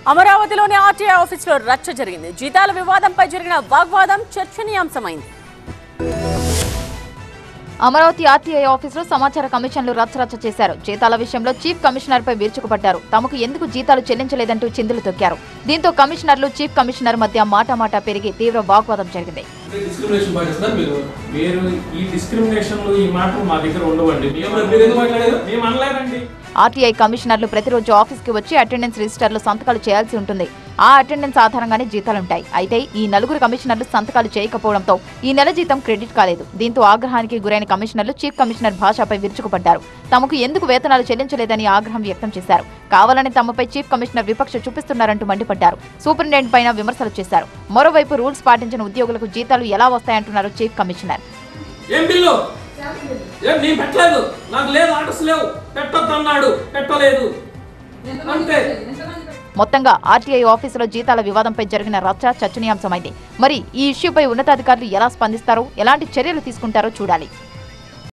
అమరావతిలోని ఆర్టీఐ ఆఫీసులో రచ్చ జరిగింది జీతాల వివాదంపై జరిగిన వాగ్వాదం చర్చనీయాంశమైంది అమరావతి ఆర్టీఐ ఆఫీసులో సమాచార కమిషన్లు రచ్చరచ్చ చేశారు జీతాల విషయంలో చీఫ్ కమిషనర్ పై విరుచుకుపడ్డారు తమకు ఎందుకు జీతాలు చెల్లించలేదంటూ చిందులు తొక్కారు దీంతో కమిషనర్లు చీఫ్ కమిషనర్ మధ్య మాటామాటా పెరిగి తీవ్ర వాగ్వాదం జరిగింది డిస్క్రిమినేషన్ పాటిస్తున్నారు మీరు మీరు ఈ డిస్క్రిమినేషన్లు ఈ మాటలు మా దగ్గర ఉండవండి మేము మీరు ఎందుకు మాట్లాడారు మేము అనలేదండి ఆర్టీఐ కమిషనర్లు ప్రతిరోజు ఆఫీస్కి వచ్చి అటెండెన్స్ రిజిస్టర్లో సంతకాలు చేయాల్సి ఉంటుంది ఆ అటెండెన్స్ ఆధారంగానే జీతాలుంటాయి అయితే ఈ నలుగురు కమిషనర్లు సంతకాలు చేయకపోవడంతో ఈ నెల జీతం క్రెడిట్ కాలేదు దీంతో ఆగ్రహానికి గురైన కమిషనర్లు చీఫ్ కమిషనర్ భాషపై విరుచుకుపడ్డారు తమకు ఎందుకు వేతనాలు చెల్లించలేదని ఆగ్రహం వ్యక్తం చేశారు కావాలని తమపై చీఫ్ కమిషనర్ విపక్ష చూపిస్తున్నారంటూ మండిపడ్డారు సూపరింటెండెంట్ పైన విమర్శలు చేశారు మరోవైపు రూల్స్ పాటించిన ఉద్యోగులకు జీతాలు ఎలా వస్తాయంటున్నారు చీఫ్ కమిషనర్ ఏం బిల్లు ఏం నేను పెట్టలేదు నాకు లేదు ఆర్డర్స్ లేవు పెట్టొద్దు అన్నాడు పెట్టలేదు అంతే మొత్తంగా ఆర్టీఐ ఆఫీసులో జీతాల వివాదంపై జరిగిన రచ్చ చర్చనీయాంశమైంది మరి ఈ ఇష్యూపై ఉన్నతాధికారులు ఎలా స్పందిస్తారో ఎలాంటి చర్యలు తీసుకుంటారో చూడాలి